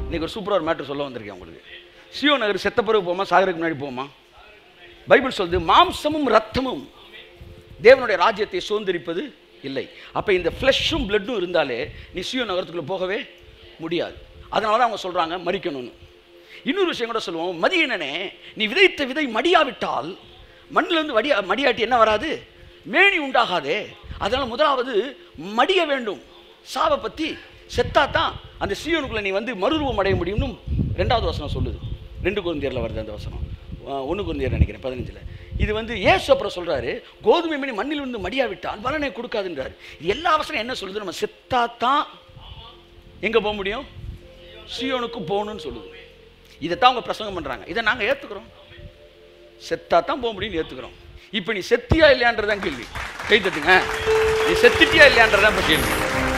இன்னைக்கு ஒரு சூப்பராக ஒரு மேட்ரு சொல்ல வந்திருக்கேன் உங்களுக்கு சியோ நகர் செத்த பிறகு போமா சாகருக்கு முன்னாடி போமா பைபிள் சொல்லுது மாம்சமும் ரத்தமும் தேவனுடைய ராஜ்யத்தை சுதந்திரிப்பது இல்லை அப்போ இந்த ஃப்ளஷும் பிளட்டும் இருந்தாலே நீ சியோ நகரத்துக்குள்ளே போகவே முடியாது அதனால தான் அவங்க சொல்கிறாங்க மறிக்கணும்னு இன்னொரு விஷயம் கூட சொல்லுவோம் மதியனனே நீ விதைத்த விதை மடியாவிட்டால் மண்ணிலிருந்து வடியா மடியாட்டி என்ன வராது மேனி உண்டாகாதே அதனால் முதலாவது மடிய வேண்டும் சாவை பற்றி செத்தா தான் அந்த சீயோனுக்குள்ளே நீ வந்து மறுரூபம் அடைய முடியும்னு ரெண்டாவது வசனம் சொல்லுது ரெண்டு குருந்தியரில் வருது அந்த வசனம் ஒன்று குருந்தியர் நினைக்கிறேன் பதினஞ்சில் இது வந்து ஏசு அப்புறம் சொல்கிறாரு கோதுமை மணி மண்ணில் இருந்து மடியாவிட்டால் பலனை கொடுக்காதுன்றார் இது எல்லா அவசரம் என்ன சொல்லுது நம்ம செத்தா தான் எங்கே போக முடியும் சியோனுக்கு போகணும்னு சொல்லுது இதைத்தான் அவங்க பிரசங்கம் பண்ணுறாங்க இதை நாங்கள் ஏற்றுக்கிறோம் செத்தா தான் போக முடியும்னு ஏற்றுக்கிறோம் இப்போ நீ செத்தியா இல்லையான்றதான் கேள்வி கை தட்டுங்க நீ செத்துட்டியா இல்லையான்றதான் இப்போ கேள்வி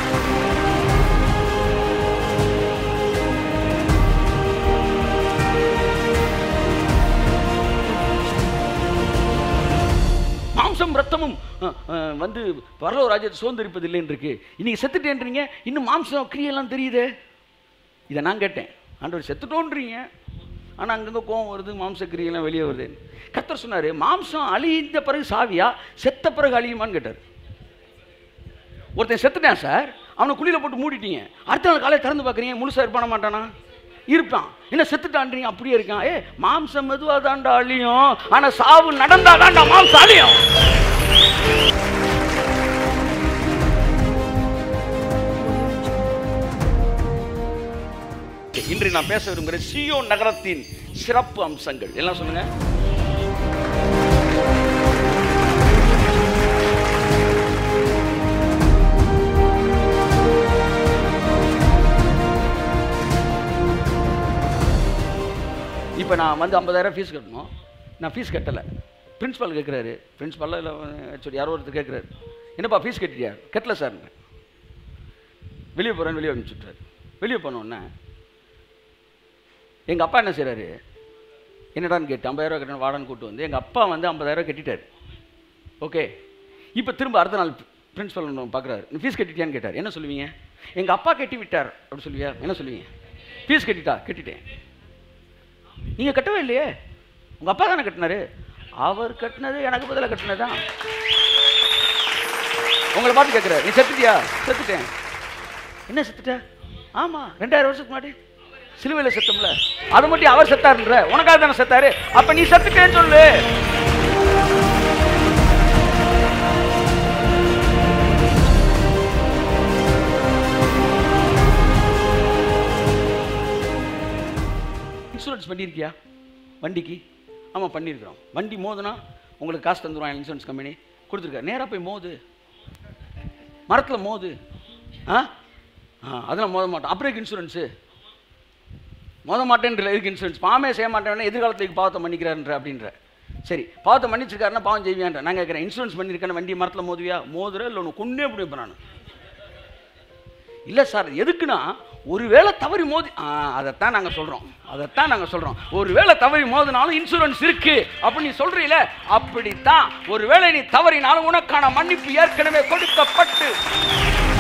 மாம்சம் ரத்தமும் அஹ், அஹ், வந்து பரலோ ராஜ்யத்தை சுதந்திரிப்பதில்லைன்னு இருக்கு இன்னைக்கு செத்துட்டேன்றீங்க இன்னும் மாம்சம் கிரியெல்லாம் தெரியுதே இதை நான் கேட்டேன் ஆண்டவர் செத்துட்டோன்றீங்க ஆனால் அங்கங்கே கோவம் வருது மாம்ச கிரியெல்லாம் வெளியே வருது கத்தர் சொன்னார் மாம்சம் அழிந்த பிறகு சாவியா செத்த பிறகு அழியுமான்னு கேட்டார் ஒருத்தன் செத்துட்டான் சார் அவனை குழியில் போட்டு மூடிட்டீங்க அடுத்த நாள் காலையில் திறந்து பார்க்குறீங்க முழுசாக இருப்பான மாட்டானா இருப்பான் என்ன செத்துட்டான்றீங்க அப்படியே இருக்கான் ஏ மாம்சம் மெதுவாக தாண்டா அழியும் ஆனால் சாவு நடந்தா தாண்டா மாம்சம் அழியும் இன்று நான் பேச விரும்புகிற சியோ நகரத்தின் சிறப்பு அம்சங்கள் எல்லாம் சொல்லுங்க இப்போ நான் வந்து ஐம்பதாயிரம் ஃபீஸ் கட்டணும் நான் ஃபீஸ் கட்டலை பிரின்ஸ்பால் கேட்குறாரு பிரின்ஸ்பால் இல்லை சொல்லி யாரோ ஒருத்தர் கேட்குறாரு என்னப்பா ஃபீஸ் கட்டிட்டியா கட்டல சார் வெளியே போகிறேன்னு வெளியே அனுப்பிச்சுட்டாரு வெளியே போனோடனே எங்கள் அப்பா என்ன செய்கிறாரு என்னடான்னு கேட்டு ஐம்பதாயிரம் கட்டணும் வாடான்னு கூட்டு வந்து எங்கள் அப்பா வந்து ஐம்பதாயிரம் கட்டிட்டார் ஓகே இப்போ திரும்ப அடுத்த நாள் பிரின்ஸ்பல் பார்க்குறாரு நீ ஃபீஸ் கட்டிட்டியான்னு கேட்டார் என்ன சொல்லுவீங்க எங்கள் அப்பா கட்டி விட்டார் அப்படி சொல்லுவியா என்ன சொல்லுவீங்க ஃபீஸ் கட்டிட்டா கட்டிட்டேன் நீங்கள் கட்டவே இல்லையே உங்கள் அப்பா தானே கட்டினாரு அவர் கட்டினது எனக்கு பதிலாக கட்டினதான் உங்களை பார்த்து கேட்குறாரு நீ செத்துட்டியா செத்துட்டேன் என்ன செத்துட்ட ஆமாம் ரெண்டாயிரம் வருஷத்துக்கு முன்னாடி சிலுவையில் செத்தோம்ல அதை மட்டும் அவர் செத்தாருன்ற உனக்காக தானே செத்தாரு அப்ப நீ செத்துட்டேன்னு சொல்லு இன்சூரன்ஸ் பண்ணியிருக்கியா வண்டிக்கு ஆமாம் பண்ணியிருக்கிறோம் வண்டி மோதுனா உங்களுக்கு காசு தந்துடுவாங்க இன்சூரன்ஸ் கம்பெனி கொடுத்துருக்காரு நேராக போய் மோது மரத்தில் மோது ஆ ஆ அதெல்லாம் மோத மாட்டோம் அப்புறம் எதுக்கு இன்சூரன்ஸு மோத மாட்டேன்ற எதுக்கு இன்சூரன்ஸ் பாவமே செய்ய மாட்டேன் எதிர்காலத்துக்கு பாவத்தை மன்னிக்கிறாருன்ற அப்படின்ற சரி பாவத்தை மன்னிச்சிருக்காருன்னா பாவம் செய்வியான்ற நான் கேட்குறேன் இன்சூரன்ஸ் பண்ணியிருக்கேன் வண்டி மரத்தில் மோதுவியா மோதுற இல்லை ஒன்று கொண்டே பிடிப்பேன் நான் இல்லை சார் எதுக்குன்னா ஒருவேளை தவறி மோதி ஆ அதைத்தான் நாங்கள் சொல்கிறோம் அதைத்தான் நாங்கள் சொல்கிறோம் ஒருவேளை தவறி மோதினாலும் இன்சூரன்ஸ் இருக்கு அப்படி நீ சொல்கிறீல அப்படித்தான் ஒருவேளை நீ தவறினாலும் உனக்கான மன்னிப்பு ஏற்கனவே கொடுக்கப்பட்டு